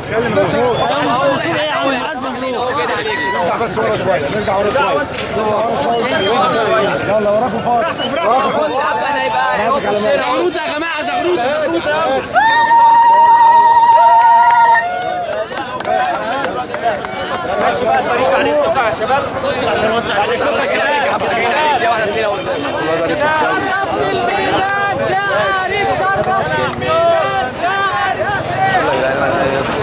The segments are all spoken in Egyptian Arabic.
نرجع بس ورا شويه نرجع ورا شويه ورا شويه يلا وراكم فاضي وراكم فاضي انا يبقى راسك على مالك. زغروطه يا جماعه زغروطه زغروطه ماشي بقى الطريق عليه التوقع يا شباب عشان نوسع السكه يا شباب شرفني الميدان داري شرفني الميدان داري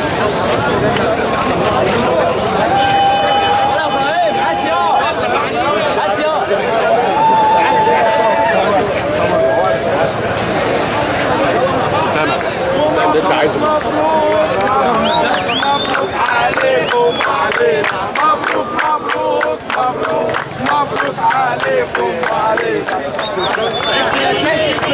عليكم علينا مبروك مبروك مبروك مبروك عليكم وعلينا